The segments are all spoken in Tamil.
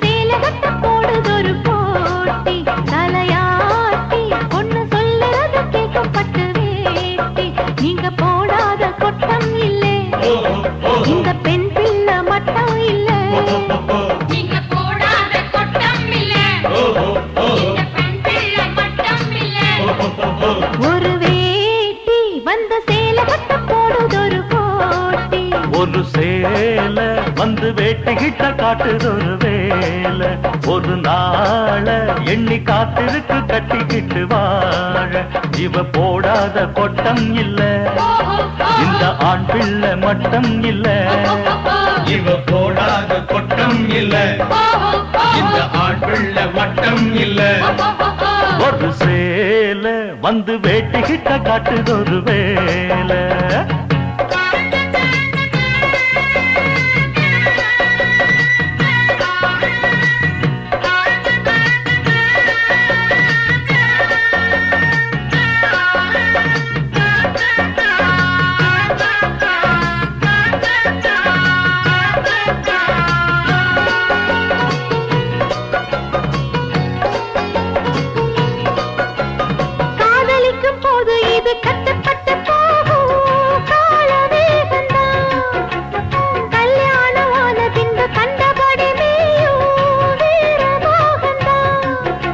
சேலை கட்ட போடுதொரு போட்டி தலையாட்டி பொண்ணு சொல்லுறது கேட்கப்பட்டு வேட்டி நீங்க போடாத கொட்டம் இல்லை இந்த பெண் பிள்ளை மட்டம் இல்லை நீங்க போடாத கொட்டம் இல்ல இந்த பெண் பிள்ளை மட்டும் இல்ல ஒரு வேட்டி வந்த சேலை கட்ட போடுதொரு போட்டி ஒரு சேல வந்து வேட்டிக்கிட்ட காட்டுதொரு வேலை ஒரு நாள எண்ணி காத்திருக்கு கட்டிக்கிட்டு வாழ இவ போடாத கொட்டம் இல்ல இந்த ஆண் பிள்ளை மட்டம் இல்ல இவ போடாத கொட்டம் இல்ல இந்த ஆண் பிள்ளை மட்டம் இல்ல ஒரு சேல வந்து வேட்டிக்கிட்ட காட்டுதொரு வேலை காதலிக்கும் போது இது கட்டப்பட்டு போகும் கால வேகந்தான் கல்யாணம் ஆன பின்பு கண்டபடி மேயும் வீரமோகந்தான்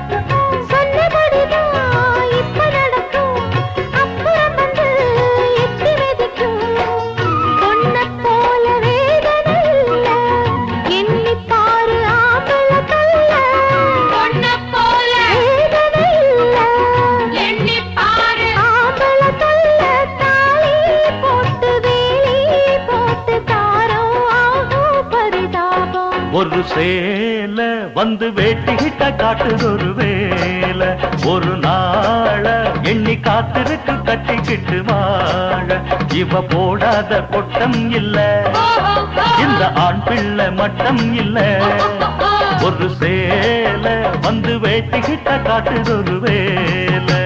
சொன்னபடிதான் இப்ப நடக்கும் அப்புறம் வந்து எட்டி மிதிக்கும் பொண்ணப் போல வேதனை இல்ல எண்ணி பாரு ஆம்பள கல்ல பொண்ண போல வேதனை இல்ல எண்ணி பாரு ஆம்பள கல்ல தாலி போட்டு வேலி போட்டு தாரம் ஆகும் பரிதாபம் ஒரு சேல வந்து வேட்டிக்கிட்ட காட்டுதொரு வேலை ஒரு நாள எண்ணி காத்திருக்கு கட்டிக்கிட்டு வாழ இவ போடாத கொட்டம் இல்ல இந்த ஆண் பிள்ளை மட்டம் இல்ல ஒரு சேல வந்து வேட்டிக்கிட்ட காட்டுதொரு வேலை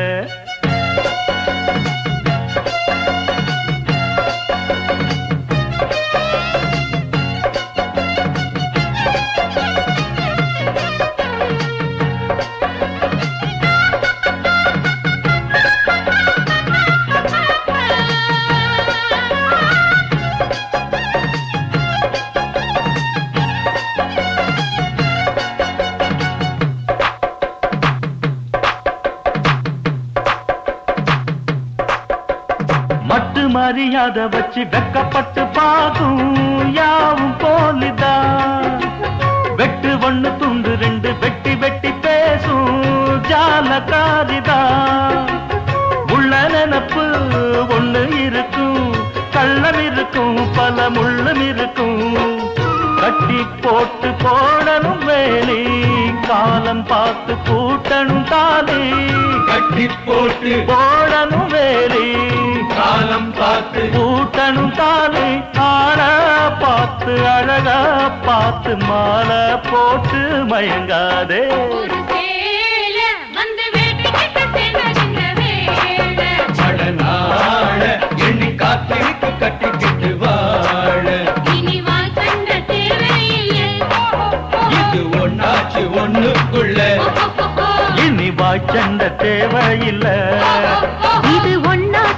மட்டு மரியாதை வச்சு வெக்கப்பட்டு பாகும் யாவும் போலிதான் வெட்டு ஒண்ணு துண்டு ரெண்டு வெட்டி வெட்டி பேசும் ஜாலக்காரிதான் உள்ள நினப்பு ஒண்ணு இருக்கும் கள்ளம் இருக்கும் பல முள்ளும் இருக்கும் கட்டி போட்டு போடணும் வேலி காலம் பார்த்து கூட்டணும் தாலி கட்டி போட்டு போடணும் வேலி காலம் பார்த்து கூட்டணும் தாலி ஆள பார்த்து அழகா பார்த்து மாலை போட்டு மயங்காதே ஒரு சேல வந்து வேட்டிக்கிட்ட சேர்ந்த வேலை அடனாழ எண்ணி காத்திருக்கு கட்டிக்கிட்டு வாழ இனி வாழ் கண்ட தேவையில்லை இது ஒண்ணாச்சு ஒண்ணுக்குள்ள இனி வாய்ச்சண்ட தேவையில்லை இது ஒன்னா